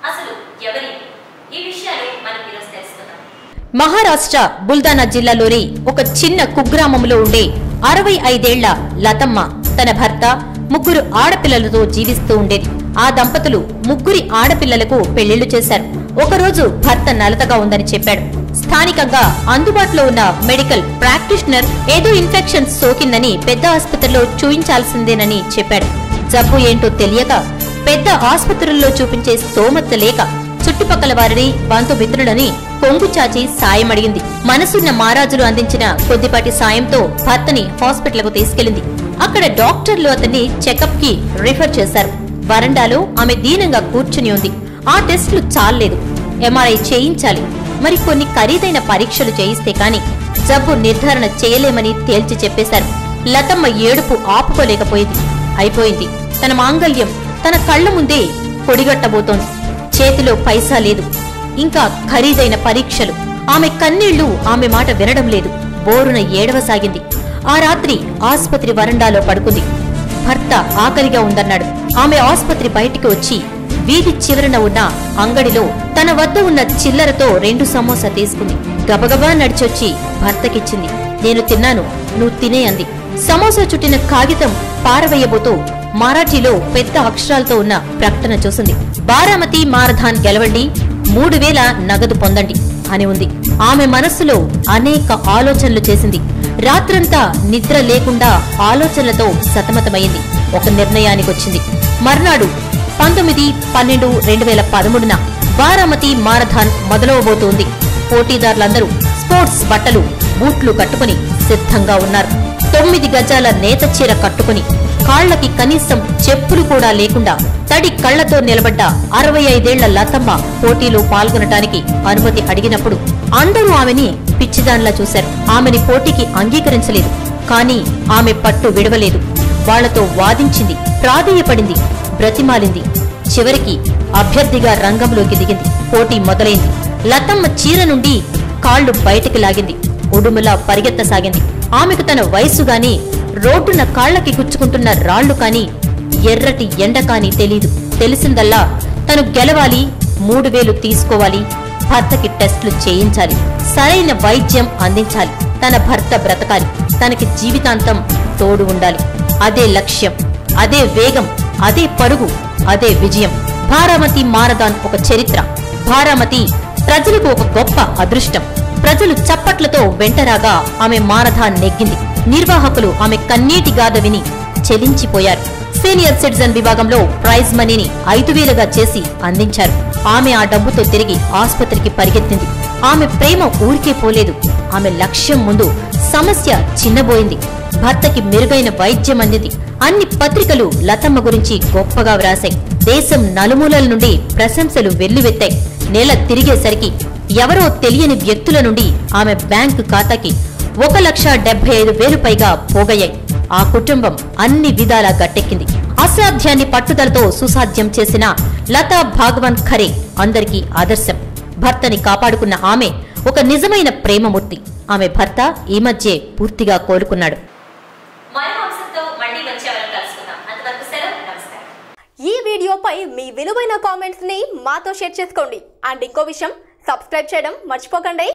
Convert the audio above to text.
అసలు ఎవరి ఈ విషయాలు మనం ఈరోజు తెలుసుకుందాం మహారాష్ట్ర బుల్దానా జిల్లాలోని ఒక చిన్న కుగ్రామంలో ఉండే అరవై ఐదేళ్ల లతమ్మ తన భర్త ముగ్గురు ఆడపిల్లలతో జీవిస్తూ ఉండేది ఆ దంపతులు ముగ్గురి ఆడపిల్లలకు పెళ్లిళ్లు చేశారు ఒకరోజు భర్త నలతగా ఉందని చెప్పాడు స్థానికంగా అందుబాటులో ఉన్న మెడికల్ ప్రాక్టీషనర్ ఏదో ఇన్ఫెక్షన్ సోకిందని పెద్ద ఆసుపత్రిలో చూయించాల్సిందేనని చెప్పాడు జబ్బు ఏంటో తెలియక పెద్ద ఆసుపత్రుల్లో చూపించే స్తోమత లేక చుట్టుపక్కల వారిని బంధుమిత్రులని కొంగు చాచి సాయం అడిగింది మనసున్న మారాజులు అందించిన కొద్దిపాటి సాయంతో భర్తని హాస్పిటల్కు తీసుకెళ్లింది అక్కడ డాక్టర్లు అతన్ని చెకప్ కి రిఫర్ చేశారు వరండాలో ఆమె దీనంగా కూర్చుని ఉంది ఆ టెస్టులు చాలలేదు ఎంఆర్ఐ చేయించాలి మరి కొన్ని ఖరీదైన పరీక్షలు చేయిస్తే కాని జబ్బు నిర్ధారణ చేయలేమని తేల్చి చెప్పేశారు లతమ్మ ఏడుపు ఆపుకోలేకపోయింది అయిపోయింది తన మాంగల్యం తన కళ్ల ముందే పొడిగట్టబోతోంది చేతిలో పైసా లేదు ఇంకా ఖరీదైన పరీక్షలు ఆమె కన్నీళ్లు ఆమె మాట వినడం లేదు బోరున ఏడవసాగింది ఆ రాత్రి ఆస్పత్రి వరండాలో పడుకుంది భర్త ఆకలిగా ఉందన్నాడు ఆమె ఆస్పత్రి బయటికి వచ్చి వీధి చివరన ఉన్న అంగడిలో తన వద్ద ఉన్న చిల్లరతో రెండు సమోసా తీసుకుంది గబగబా నడిచొచ్చి భర్తకిచ్చింది నేను తిన్నాను నువ్వు తినే అంది సమోసా చుట్టిన కాగితం పారవేయబోతూ మరాఠీలో పెద్ద అక్షరాలతో ఉన్న ప్రకటన చూసింది బారామతి మారథాన్ గెలవండి మూడు వేల నగదు పొందండి అని ఉంది ఆమె మనస్సులో అనేక ఆలోచనలు చేసింది రాత్రంతా నిద్ర లేకుండా ఆలోచనలతో సతమతమైంది ఒక నిర్ణయానికొచ్చింది మర్నాడు పంతొమ్మిది పన్నెండు రెండు వేల పదమూడున బారామతి మారథాన్ మొదలవబోతోంది పోటీదారులందరూ స్పోర్ట్స్ బట్టలు బూట్లు కట్టుకుని సిద్ధంగా ఉన్నారు తొమ్మిది గజాల నేత చీర కట్టుకుని కాళ్లకి కనీసం చెప్పులు కూడా లేకుండా తడి కళ్లతో నిలబడ్డ అరవై ఐదేళ్ల లతమ్మ పోటీలో పాల్గొనటానికి అనుమతి అడిగినప్పుడు అందరూ ఆమెని పిచ్చిదాన్లా చూశారు ఆమెని పోటీకి అంగీకరించలేదు కానీ ఆమె పట్టు విడవలేదు వాళ్లతో వాదించింది ప్రాధేయపడింది బ్రతిమాలింది చివరికి అభ్యర్థిగా రంగంలోకి దిగింది పోటీ మొదలైంది లతమ్మ చీర నుండి కాళ్లు బయటికి లాగింది ఉడుములా పరిగెత్తసాగింది ఆమెకు తన వయసు గాని రోడ్డున కాళ్లకి గుచ్చుకుంటున్న రాళ్లు కాని ఎర్రటి ఎండ కాని తెలీదు తెలిసిందల్లా తను గెలవాలి మూడు వేలు తీసుకోవాలి భర్తకి టెస్టులు చేయించాలి సరైన వైద్యం అందించాలి తన భర్త బ్రతకాలి తనకి జీవితాంతం తోడు ఉండాలి అదే లక్ష్యం అదే వేగం అదే పరుగు అదే విజయం భారామతి మారదాన్ ఒక చరిత్ర భారామతి ప్రజలకు ఒక గొప్ప అదృష్టం ప్రజలు చప్పట్లతో వెంటరాగా ఆమె మారథాన్ నెగ్గింది నిర్వాహకులు ఆమె కన్నీటి గాథ విని చెలించిపోయారు సీనియర్ సిటిజన్ విభాగంలో ప్రైజ్ మనీని ఐదు వేలుగా చేసి అందించారు ఆమె ఆ డబ్బుతో తిరిగి ఆసుపత్రికి పరిగెత్తింది ఆమె ప్రేమ ఊరికే పోలేదు ఆమె లక్ష్యం ముందు సమస్య చిన్నబోయింది భర్తకి మెరుగైన వైద్యం అందింది అన్ని పత్రికలు లతమ్మ గురించి గొప్పగా వ్రాశాయి దేశం నలుమూలల నుండి ప్రశంసలు వెల్లువెత్తాయి నెల తిరిగేసరికి ఎవరో తెలియని వ్యక్తుల నుండి ఆమె బ్యాంకు ఖాతాకి ఒక లక్ష డెబ్బై ఐదు వేలు పైగా పోగయ్యాయి ఆ కుటుంబం అన్ని విధాలా గట్టెక్కింది అసాధ్యాన్ని పట్టుదలతో సుసాధ్యం చేసిన లతా భాగవన్ ఖరే అందరికీ ఆదర్శం భర్తని కాపాడుకున్న ఆమె ఒక నిజమైన ప్రేమమూర్తి ఆమె భర్త ఈ మధ్యే పూర్తిగా కోలుకున్నాడు మరో అంశంతో మళ్ళీ వచ్చే వరకు కలుసుకుందాం అంతవరకు సెలవు నమస్కారం ఈ వీడియోపై మీ విలువైన కామెంట్స్ ని మాతో షేర్ చేసుకోండి అండ్ ఇంకో విషయం సబ్స్క్రైబ్ చేయడం మర్చిపోకండి